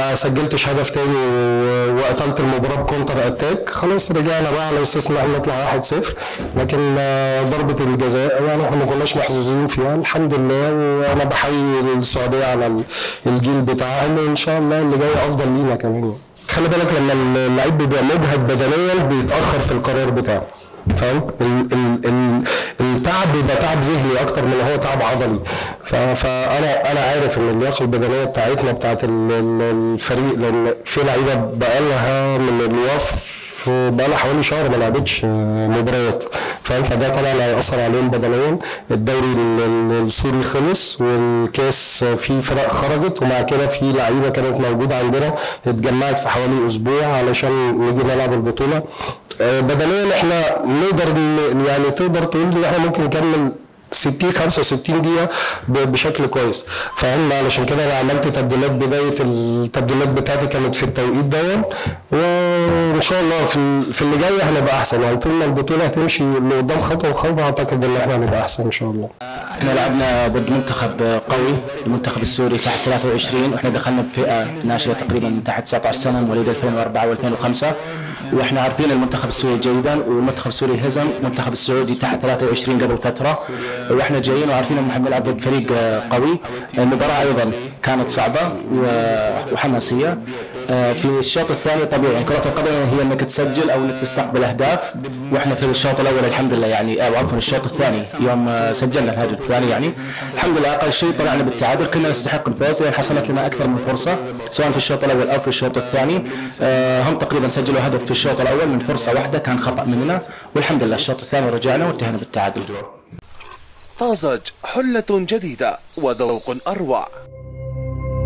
ما سجلتش هدف تاني و- وقتلت المباراه بكونتر اتاك خلاص رجعنا بقى على اساس ان احنا نطلع 1-0 لكن آه، ضربه الجزاء يعني احنا ما كناش محظوظين فيها الحمد لله وانا بحيي السعوديه على ال- الجيل بتاعهم وان شاء الله اللي جاي افضل لينا كمان خلي بالك لما اللعيب بيبقى مجهد بدنيا بيتاخر في القرار بتاعه فاهم ال- ال- ال- التعب بيبقى تعب ذهني اكتر من إن هو تعب عضلي ف- فانا انا عارف ان اللياقه البدنيه بتاعتنا بتاعت ال- ال- الفريق لان في لعيبه بقى لها من الوقف بقى لها حوالي شهر ما لعبتش مباريات فاهم فده طبعا هيأثر عليهم بدنيا الدوري ال- ال- السوري خلص والكاس في فرق خرجت ومع كده في لعيبه كانت موجوده عندنا اتجمعت في حوالي اسبوع علشان نيجي نلعب البطوله آه، بدنيا احنا نقدر ن- يعني تقدر تقول ان احنا ممكن نكمل 60 65 دقيقة ب- بشكل كويس فاهم علشان كده انا عملت تبديلات بداية التبديلات بتاعتي كانت في التوقيت ده وان شاء الله في ال- في اللي جاي هنبقى احسن يعني طول ما البطولة هتمشي لقدام خطوة وخطوة اعتقد ان احنا هنبقى احسن ان شاء الله احنا لعبنا ضد منتخب قوي المنتخب السوري تحت 23 واحنا دخلنا بفئه ناشئه تقريبا من تحت 19 سنه مواليد 2004 و2005 واحنا عارفين المنتخب السوري جيدا والمنتخب السوري هزم المنتخب السعودي تحت 23 قبل فتره واحنا جايين وعارفين ان احنا بنلعب ضد فريق قوي المباراه ايضا كانت صعبه و- وحماسيه آه، في الشوط الثاني طبيعي يعني كرة القدم هي انك تسجل او انك تستقبل اهداف واحنا في الشوط الاول الحمد لله يعني او عفوا الشوط الثاني يوم آه، سجلنا الهدف الثاني يعني الحمد لله اقل شيء طلعنا بالتعادل كنا نستحق الفوز لان حصلت لنا اكثر من فرصه سواء في الشوط الاول او في الشوط الثاني آه، هم تقريبا سجلوا هدف في الشوط الاول من فرصه واحده كان خطا مننا والحمد لله الشوط الثاني رجعنا وانتهينا بالتعادل طازج حلة جديدة وذوق أروع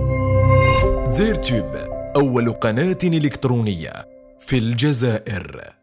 زيرتوب أول قناة إلكترونية في الجزائر